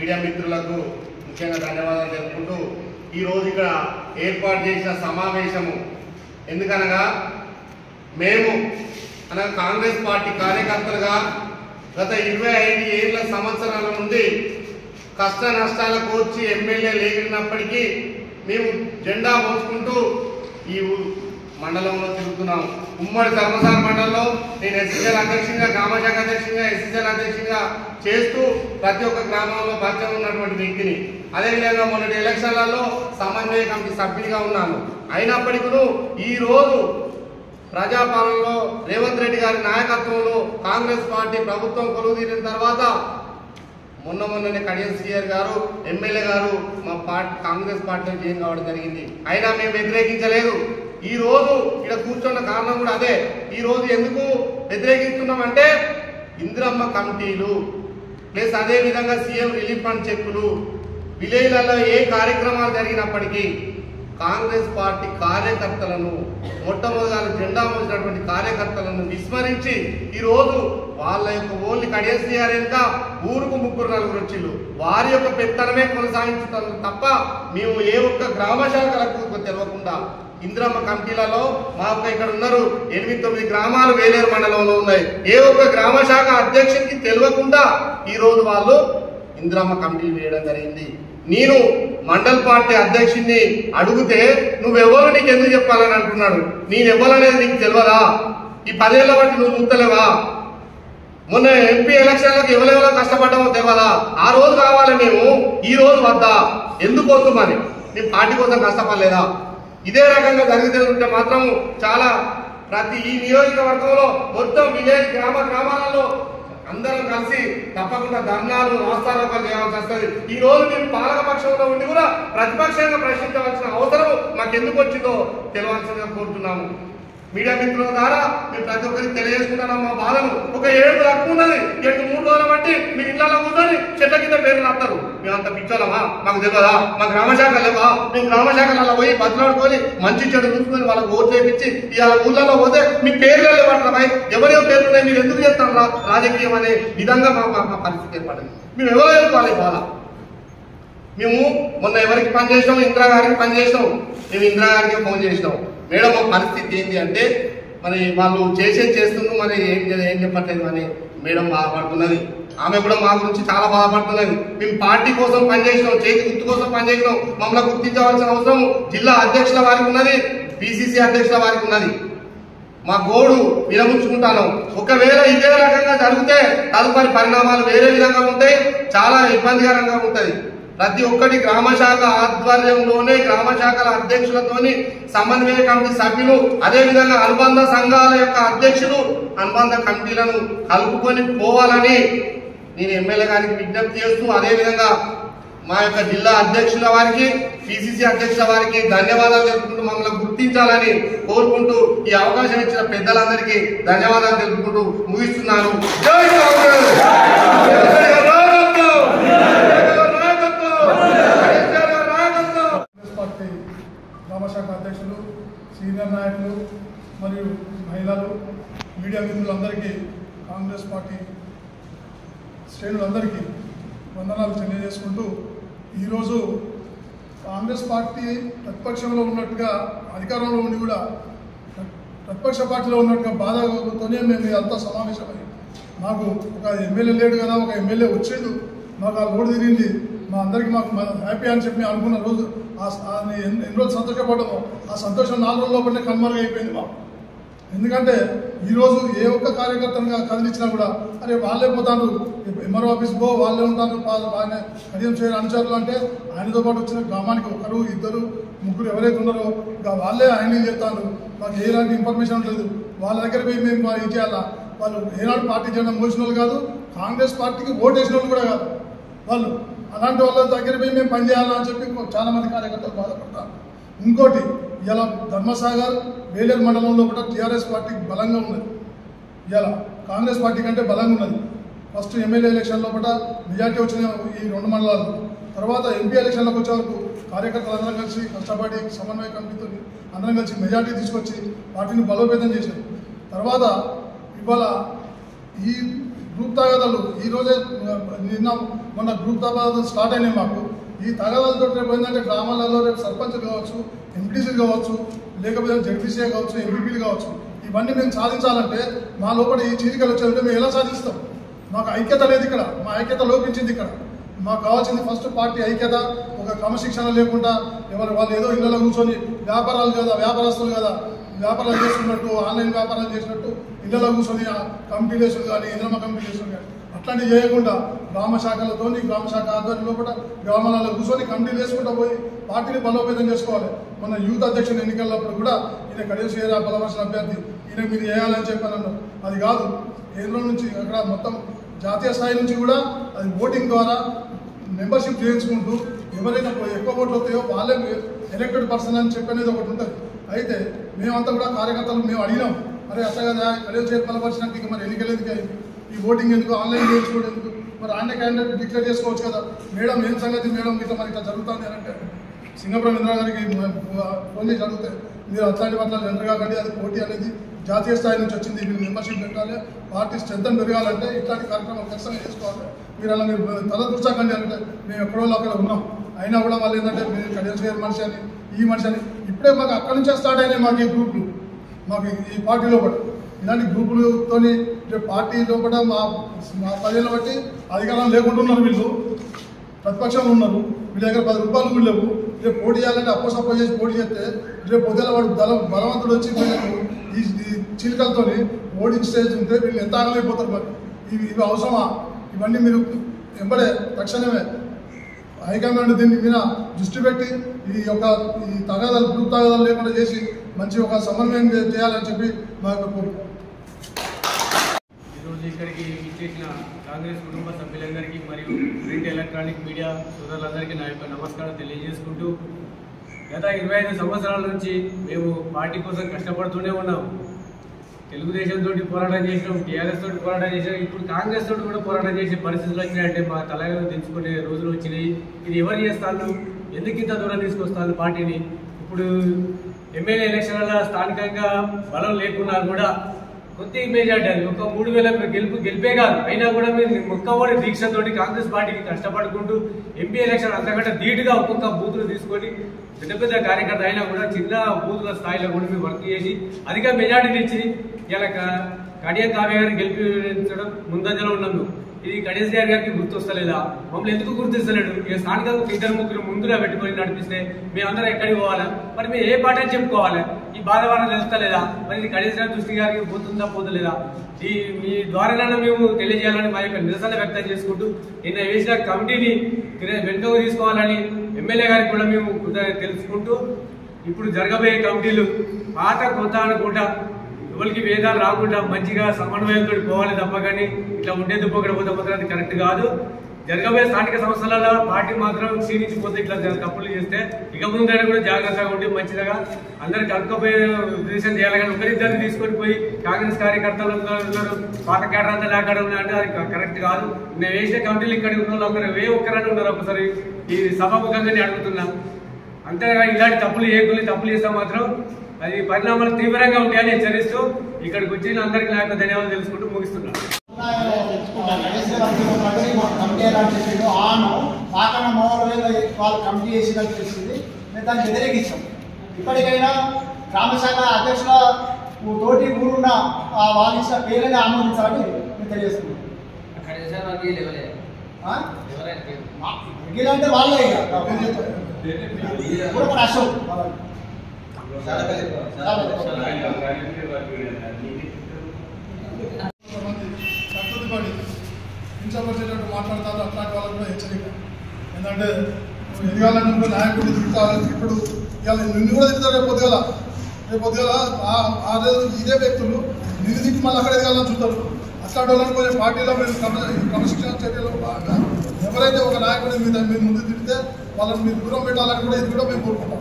Media మిత్రులకు ముఖ్యంగా ధన్యవాదాలు తెలుపుకుంటూ ఈ రోజు ఇక్కడ ఏర్పాటు చేసిన సమావేశము ఎందుకనగా మేము అనగా కాంగ్రెస్ పార్టీ కార్యకర్తలుగా గత ఇరవై ఐదు ఏళ్ల సంవత్సరాల నుండి కష్ట నష్టాలకు వచ్చి ఎమ్మెల్యే లేగినప్పటికీ మేము జెండా మోసుకుంటూ ఈ ఊ- మండలంలో తిరుగుతున్నాం ఉమ్మడి ధర్మసాల మండలంలో నేను ఎస్సీఎల్ అధ్యక్షునిగా గ్రామశాఖ అధ్యక్షునిగా ఎస్సీఎల్ అధ్యక్షునిగా చేస్తూ ప్రతి ఒక్క గ్రామంలో పరిచయం ఉన్నటువంటి వ్యక్తిని అదేవిధంగా మొన్నటి ఎలక్షన్లలో సమన్వయ కమిటీ సభ్యునిగా ఉన్నాను అయినప్పటికీ ఈ రోజు ప్రజాపాలనలో రేవంత్ రెడ్డి గారి నాయకత్వంలో కాంగ్రెస్ పార్టీ ప్రభుత్వం కొలువు తీరిన తర్వాత మొన్న మొన్ననే కడియం సీఆర్ గారు ఎమ్మెల్యే గారు మా పార్టీ కాంగ్రెస్ పార్టీలో జాయిన్ కావడం జరిగింది అయినా మేము వ్యతిరేకించలేదు ఈ రోజు ఇక్కడ కూర్చున్న కారణం కూడా అదే ఈ రోజు ఎందుకు వ్యతిరేకిస్తున్నామంటే ఇందిరమ్మ కమిటీలు ప్లస్ అదే విధంగా సీఎం రిలీఫ్ ఫండ్ చెక్కులు విలేజ్లలో ఏ కార్యక్రమాలు జరిగినప్పటికీ కాంగ్రెస్ పార్టీ కార్యకర్తలను మొట్టమొదటిగా జెండా మోసినటువంటి కార్యకర్తలను విస్మరించి ఈ రోజు వాళ్ళ యొక్క ఓన్లీ కడియేసిఆర్ వెనుక ఊరుకు ముగ్గురు నలుగురు వచ్చిళ్ళు వారి యొక్క పెత్తనమే కొనసాగించుతారు తప్ప మేము ఏ ఒక్క గ్రామ శాఖలకు తెలియకుండా ఇంద్రమ్మ కమిటీలలో మా యొక్క ఇక్కడ ఉన్నారు ఎనిమిది తొమ్మిది గ్రామాలు వేలేరు మండలంలో ఉన్నాయి ఏ ఒక్క గ్రామ శాఖ అధ్యక్షునికి తెలియకుండా ఈ రోజు వాళ్ళు ఇందిరమ్మ కమిటీ వేయడం జరిగింది నేను మండల్ పార్టీ అధ్యక్షుడిని అడిగితే నువ్వెవరు నీకు ఎందుకు చెప్పాలని అంటున్నాడు నేను ఎవరనేది నీకు తెలియదా ఈ పదేళ్ల బట్టి నువ్వు చూస్తలేవా మొన్న ఎంపీ ఎలక్షన్లకు ఎవరెవరో కష్టపడ్డామో తెలియదా ఆ రోజు కావాలి మేము ఈ రోజు వద్దా ఎందుకు వద్దు మరి నీ పార్టీ కోసం కష్టపడలేదా ఇదే రకంగా జరిగితే ఉంటే మాత్రం చాలా ప్రతి ఈ నియోజకవర్గంలో మొత్తం విలేజ్ గ్రామ గ్రామాలలో అందరం కలిసి తప్పకుండా ధర్నాలు రాస్తారోకాలు చేయాల్సి వస్తుంది ఈ రోజు మేము పాలక పక్షంలో ఉండి కూడా ప్రతిపక్షంగా ప్రశ్నించవలసిన అవసరం మాకు ఎందుకు వచ్చిందో తెలియాల్సిందిగా కోరుతున్నాము మీడియా మిత్రుల ద్వారా మేము ప్రతి ఒక్కరికి తెలియజేసుకుంటున్నాం మా బాధను ఒక ఏడు తక్కువ ఉన్నది ఎటు మూడు రోజులు బట్టి మీ ఇళ్లలో కూర్చొని చెట్ల కింద పేర్లు రాస్తారు మేము అంత పిచ్చోళ్ళమా మాకు తెలియదా మా గ్రామ శాఖ లేవా మేము గ్రామ శాఖలలో పోయి బదులాడుకొని మంచి చెడు చూసుకొని వాళ్ళకి ఓటు చేపించి ఇవాళ ఊళ్ళలో పోతే మీ పేర్లు లేవంటారా భయ్ ఎవరియో పేర్లు ఉన్నాయి మీరు ఎందుకు చేస్తారు రా రాజకీయం అనే విధంగా మా మా- మా పరిస్థితి ఏర్పడింది మేము ఎవరో వెళ్ళిపోవాలి బాధ మేము మొన్న ఎవరికి పని చేసినాం ఇందిరా గారికి పని చేసినాం మేము ఇందిరా గారికి ఫోన్ చేసినాం మేడం మా పరిస్థితి ఏంటి అంటే మరి వాళ్ళు చేసేది చేస్తున్నారు మరి ఏం చే- ఏం చెప్పట్లేదు అని మేడం బాధపడుతున్నది ఆమె కూడా మా గురించి చాలా బాధపడుతున్నది మేము పార్టీ కోసం పనిచేసినాం చేతి గుర్తు కోసం పనిచేసినాం మమ్మల్ని గుర్తించవలసిన అవసరం జిల్లా అధ్యక్షుల వారికి ఉన్నది పిసిసి అధ్యక్షుల వారికి ఉన్నది మా గోడు విరమించుకుంటాను ఒకవేళ ఇదే రకంగా జరిగితే తదుపరి పరిణామాలు వేరే విధంగా ఉంటాయి చాలా ఇబ్బందికరంగా ఉంటది ప్రతి ఒక్కటి గ్రామ శాఖ ఆధ్వర్యంలోనే గ్రామ శాఖల అధ్యక్షులతోని సమన్వయ కమిటీ సభ్యులు అదే విధంగా అనుబంధ సంఘాల యొక్క అధ్యక్షులు అనుబంధ కమిటీలను కలుపుకొని పోవాలని నేను ఎమ్మెల్యే గారికి విజ్ఞప్తి చేస్తూ అదే విధంగా మా యొక్క జిల్లా అధ్యక్షుల వారికి పిసిసి అధ్యక్షుల వారికి ధన్యవాదాలు తెలుపుకుంటూ మమ్మల్ని గుర్తించాలని కోరుకుంటూ ఈ అవకాశం ఇచ్చిన పెద్దలందరికీ ధన్యవాదాలు తెలుపుకుంటూ ముగిస్తున్నాను జై కాంగ్రెస్! జై నాయకత్వం! జై నాయకత్వం! జై నాయకత్వం! కాంగ్రెస్ పార్టీ గ్రామశాఖ అధ్యక్షులు సీనియర్ నాయకులు మరియు మహిళలు మీడియా మిత్రులందరికీ కాంగ్రెస్ పార్టీ శ్రేణులందరికీ వందనాలు తెలియజేసుకుంటూ ఈరోజు కాంగ్రెస్ పార్టీ ప్రతిపక్షంలో ఉన్నట్టుగా అధికారంలో ఉండి కూడా ప్రతిపక్ష పార్టీలో ఉన్నట్టుగా బాధతోనే మేము అంతా సమావేశమై మాకు ఒక ఎమ్మెల్యే లేడు కదా ఒక ఎమ్మెల్యే వచ్చిండు మాకు ఆ లోటు తిరిగింది మా అందరికీ మాకు హ్యాపీ అని చెప్పి అనుకున్న రోజు ఆ ఆ ఎన్ని ఎన్ని రోజులు సంతోషపడ్డామో ఆ సంతోషం నాలుగు రోజుల లోపలనే కనుమరుగు అయిపోయింది మాకు ఎందుకంటే ఈరోజు ఏ ఒక్క కార్యకర్తను కదిలించినా కూడా అరే వాళ్ళే పోతాను ఎంఆర్ఓ ఆఫీస్ పో వాళ్ళే ఉంటాను పా- ఆయన కడియం చేయరు అనుచరులు అంటే ఆయనతో పాటు వచ్చిన గ్రామానికి ఒకరు ఇద్దరు ముగ్గురు ఎవరైతే ఉన్నారో ఇంకా వాళ్ళే హ్యాండిల్ చేస్తాను మాకు ఎలాంటి ఇన్ఫర్మేషన్ లేదు వాళ్ళ దగ్గర పోయి మేము ఇది చేయాలా వాళ్ళు ఏనాడు పార్టీ చేయడం మోసిన వాళ్ళు కాదు కాంగ్రెస్ పార్టీకి ఓటు వేసిన వాళ్ళు కూడా కాదు వాళ్ళు అలాంటి వాళ్ళ దగ్గర పోయి మేము పనిచేయాలా అని చెప్పి చాలా మంది కార్యకర్తలు బాధపడతారు ఇంకోటి ఇలా ధర్మసాగర్ వేలేరు మండలంలో కూడా టీఆర్ఎస్ పార్టీ బలంగా ఉన్నది ఇలా కాంగ్రెస్ పార్టీ కంటే బలంగా ఉన్నది ఫస్ట్ ఎమ్మెల్యే ఎలక్షన్లో కూడా మెజార్టీ వచ్చిన ఈ రెండు మండలాలు తర్వాత ఎంపీ ఎలక్షన్లకు వచ్చే వరకు కార్యకర్తలు అందరం కలిసి కష్టపడి సమన్వయ కమిటీతో అందరం కలిసి మెజార్టీ తీసుకొచ్చి పార్టీని బలోపేతం చేశారు తర్వాత ఇవాళ ఈ గ్రూప్ తగాదాలు ఈ రోజే నిన్న మొన్న గ్రూప్ తగాదాలు స్టార్ట్ అయినాయి మాకు ఈ తగాదాలతో రేపు ఏంటంటే గ్రామాలలో రేపు సర్పంచ్ కావచ్చు ఎంపీటీసీలు కావచ్చు లేకపోతే జడ్పీసీ కావచ్చు ఎంపీపీలు కావచ్చు ఇవన్నీ మేము సాధించాలంటే మా లోపల ఈ చీలికలు వచ్చాయంటే మేము ఎలా సాధిస్తాం మాకు ఐక్యత లేదు ఇక్కడ మా ఐక్యత లోపించింది ఇక్కడ మాకు కావాల్సింది ఫస్ట్ పార్టీ ఐక్యత ఒక క్రమశిక్షణ లేకుండా ఎవరు వాళ్ళు ఏదో ఇళ్ళలో కూర్చొని వ్యాపారాలు కదా వ్యాపారస్తులు కదా వ్యాపారాలు చేస్తున్నట్టు ఆన్లైన్ వ్యాపారాలు చేసినట్టు ఇళ్ళలో కూర్చొని ఆ కమిటీలేషన్ కానీ ఇంద్రమ కమిటీలేషన్ కానీ అట్లాంటివి చేయకుండా గ్రామ శాఖలతో గ్రామ శాఖ ఆధ్వర్యంలో కూడా గ్రామాలలో కూర్చొని కమిటీలు వేసుకుంటూ పోయి పార్టీని బలోపేతం చేసుకోవాలి మన యూత్ అధ్యక్షుడు ఎన్నికలప్పుడు కూడా ఈయన కడియం చేయరా బలవర్షణ అభ్యర్థి ఈయన మీరు వేయాలని చెప్పాను అది కాదు కేంద్రం నుంచి అక్కడ మొత్తం జాతీయ స్థాయి నుంచి కూడా అది ఓటింగ్ ద్వారా మెంబర్షిప్ చేయించుకుంటూ ఎవరైనా ఎక్కువ ఓట్లు వస్తాయో వాళ్ళే ఎలక్టెడ్ పర్సన్ అని చెప్పనేది ఒకటి ఉంటుంది అయితే మేమంతా కూడా కార్యకర్తలు మేము అడిగినాం అరే అట్లా కదా కడియం చేతి బలపరిచినాక ఇక మరి ఎన్నికలు ఎందుకు అయింది? ఈ ఓటింగ్ ఎందుకు ఆన్లైన్ చేయించుకోవడం ఎందుకు మరి ఆన్లై క్యాండిడేట్ డిక్లేర్ చేసుకోవచ్చు కదా మేడం ఏం సంగతి మేడం ఇట్లా మరి ఇట్లా జరుగుతుంది అని అంటే సింగపురం ఇందిరా గారికి ఫోన్ చేసి అడిగితే మీరు అట్లాంటి పట్ల ఎంటర్ కాకండి అది పోటీ అనేది జాతీయ స్థాయి నుంచి వచ్చింది మీరు మెంబర్షిప్ పెట్టాలి పార్టీ స్ట్రెంత్ పెరగాలంటే ఇట్లాంటి కార్యక్రమాలు ఖచ్చితంగా చేసుకోవాలి మీరు అలా మీరు తల దూర్చకండి అంటే మేము ఎక్కడో అక్కడ ఉన్నాం అయినా కూడా వాళ్ళు ఏంటంటే మీరు కడియం చేయరు మనిషి అని ఈ మనిషి అని ఇప్పుడే మాకు అక్కడి నుంచే స్టార్ట్ అయినాయి మాకు ఈ గ్రూపులు మాకు ఈ పార్టీలో కూడా ఇలాంటి గ్రూపులతో పార్టీలో కూడా మా మా పదిహేను బట్టి అధికారం లేకుండా ఉన్నారు వీళ్ళు ప్రతిపక్షంలో ఉన్నారు వీళ్ళ దగ్గర పది రూపాయలు కూడా లేవు రేపు పోటీ చేయాలంటే అప్పో సప్పో చేసి పోటీ చేస్తే రేపు పొద్దున వాడు బలం బలవంతుడు వచ్చి వీళ్ళకు ఈ ఈ చిలుకలతో ఓడించి స్టేజ్ ఉంటే వీళ్ళు ఎంత ఆగమైపోతారు మరి ఇవి ఇవి అవసరమా ఇవన్నీ మీరు వెంబడే తక్షణమే హైకమాండ్ దీన్ని మీద దృష్టి పెట్టి ఈ యొక్క ఈ తగాదాలు గ్రూప్ తగాదాలు లేకుండా చేసి మంచి ఒక సమన్వయం చే- చేయాలని చెప్పి మా యొక్క కోరిక ఈరోజు ఇక్కడికి ఇచ్చేసిన కాంగ్రెస్ కుటుంబ సభ్యులందరికీ మరియు ప్రింట్ ఎలక్ట్రానిక్ మీడియా సోదరులందరికీ నా యొక్క నమస్కారం తెలియజేసుకుంటూ గత ఇరవై ఐదు సంవత్సరాల నుంచి మేము పార్టీ కోసం కష్టపడుతూనే ఉన్నాం తెలుగుదేశం తోటి పోరాటం చేసినాం టీఆర్ఎస్ తోటి పోరాటం చేసినాం ఇప్పుడు కాంగ్రెస్ తోటి కూడా పోరాటం చేసే పరిస్థితులు వచ్చినాయంటే మా తలగా తెచ్చుకునే రోజులు వచ్చినాయి ఇది ఎవరు చేస్తాను ఎందుకు ఇంత దూరం తీసుకొస్తాను పార్టీని ఇప్పుడు ఎమ్మెల్యే ఎలక్షన్ల స్థానికంగా బలం లేకున్నా కూడా కొద్ది మెజార్టీ అది ఒక మూడు వేల గెలుపు గెలిపే కాదు అయినా కూడా మీరు మొక్కవోడి దీక్షతోటి కాంగ్రెస్ పార్టీకి కష్టపడుకుంటూ ఎంపీ ఎలక్షన్ అంతకంటే ధీటుగా ఒక్కొక్క బూతులు తీసుకొని పెద్ద పెద్ద కార్యకర్త అయినా కూడా చిన్న బూతుల స్థాయిలో కూడా మేము వర్క్ చేసి అధిక మెజార్టీని ఇచ్చి ఇలా క- కడియం కావ్య గారిని గెలిపించడం ముందంజలో ఉన్నాము ఇది గణేష్ గారి గారికి గుర్తొస్తలేదా మమ్మల్ని ఎందుకు గుర్తిస్తలేడు ఇక స్థానికంగా ఒక ఇద్దరు ముగ్గురు ముందుగా పెట్టుకొని నడిపిస్తే మేమందరం ఎక్కడికి పోవాలా మరి మేము ఏ పాట అని చెప్పుకోవాలి ఈ బాధ వాళ్ళని తెలుస్తలేదా మరి ఇది గణేష్ గారి దృష్టి గారికి పోతుందా పోతలేదా ఈ మీ ద్వారానైనా మేము తెలియజేయాలని మా యొక్క నిరసన వ్యక్తం చేసుకుంటూ నిన్న వేసిన కమిటీని తిర- వెనుకకు తీసుకోవాలని ఎమ్మెల్యే గారికి కూడా మేము కృతజ్ఞత తెలుసుకుంటూ ఇప్పుడు జరగబోయే కమిటీలు పాత కొత్త అనుకుంటా ఎవరికి వేదాలు రాకుండా మంచిగా సమన్వయంతో పోవాలి తప్ప కానీ ఇట్లా ఉండేది పోకడ పోతే మాత్రం అది కరెక్ట్ కాదు జరగబోయే స్థానిక సంస్థలలో పార్టీ మాత్రం క్షీణించిపోతే ఇట్లా జర- తప్పులు చేస్తే ఇక ముందైనా కూడా జాగ్రత్తగా ఉండి మంచిగా అందరికి కలుపుకోపోయే ఉద్దేశం చేయాలి కానీ ఒకరిద్దరిని తీసుకొని పోయి కాంగ్రెస్ కార్యకర్తలు ఉన్నారు, ఉన్నారు పాత కేడర్ అంతా లేకుండా ఉన్నాయంటే అది కరెక్ట్ కాదు నేను వేసే కమిటీలు ఇక్కడ ఉన్న వాళ్ళు ఒకరు ఏ ఒక్కరని ఉన్నారు ఒకసారి ఈ సభాముఖంగానే అడుగుతున్నా అంతేగా ఇలాంటి తప్పులు చేయకుండా తప్పులు చేస్తే మాత్రం అది పరిణామాలు తీవ్రంగా ఉంటాయని హెచ్చరిస్తూ ఇక్కడికి వచ్చిన అందరికీ నా యొక్క ధన్యవాదాలు తెలుసుకుంటూ ముగిస్తున్నాను కమిటీ ఎలా చేసిండు ఆను మాకన్నా మోడల్ వాళ్ళు కమిటీ చేసిందని తెలిసింది మేము దాన్ని వ్యతిరేకిస్తాం ఇప్పటికైనా గ్రామశాఖ అధ్యక్షుల తోటి ఊరున్న ఆ వాళ్ళు ఇచ్చిన పేర్లని ఆమోదించాలని మేము తెలియజేస్తున్నాం అక్కడ చేసే వాళ్ళకి లేవలే ఆ? ఎవరైతే మా- మిగిలినంటే వాళ్ళే ఇక కూడా మన అశోక్ వాళ్ళది. కొంతమంది కట్టుదిపడి కించపరిచేటట్టు మాట్లాడతారు అట్లాంటి వాళ్ళకు కూడా హెచ్చరిక ఎందుకంటే నువ్వు ఎదగాలని కూడా నాయకుడిని తిరుగుతారు ఇప్పుడు ఇవాళ నిన్ను కూడా తిరుగుతారు రేపు పొద్దుగల రేపు పొద్దుగల ఆ- ఆ రోజు ఇదే వ్యక్తులు నిన్ను తిట్టి మళ్ళీ అక్కడ ఎదగాలని చూస్తారు అట్లాంటి వాళ్ళని కొంచెం పార్టీలో మీరు క్రమ క్రమశిక్షణ చర్యలో భాగంగా ఎవరైతే ఒక నాయకుడిని మీద మీరు ముందు తిడితే వాళ్ళని మీరు దూరం పెట్టాలని కూడా ఇది కూడా మేము కోరుకుంటాం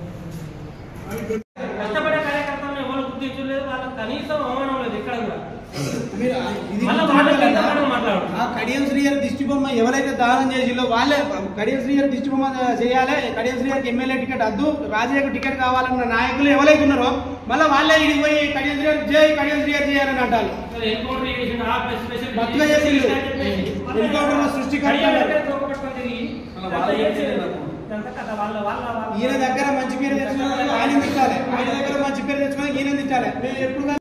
కష్టపడే కార్యకర్తలను ఎవరు గుర్తించలేదు వాళ్ళకి కనీసం అవమానం లేదు ఇక్కడ కూడా మీరు ఇది మళ్ళా మాట మీద మాట మాట్లాడు ఆ కడి కడియం శ్రీయర్ దిష్టి బొమ్మ ఎవరైతే దానం చేసిందో వాళ్ళే కడియం శ్రీయర్ దిష్టి బొమ్మ చేయాలి కడియం శ్రీయర్కి ఎమ్మెల్యే టికెట్ వద్దు రాజయ్యకు టికెట్ కావాలన్న నాయకులు ఎవరైతే ఉన్నారో మళ్ళీ వాళ్ళే ఇడికి పోయి కడియం శ్రీయర్ జై కడియం శ్రీయర్ చేయాలని అంటారు మరి ఎన్కౌంటర్ చేసిన ఆ స్పెషల్ భక్తులు చేసిండు. ఎన్కౌంటర్లో సృష్టికర్త ఇదంతా కథ వాళ్ళ వాళ్ళ వాళ్ళ ఈయన దగ్గర మంచి పేరు తెచ్చుకున్న ఆయన తిట్టాలి ఆయన దగ్గర మంచి పేరు తెచ్చుకొని ఈయన తిట్టాలి మేము ఎప్పుడు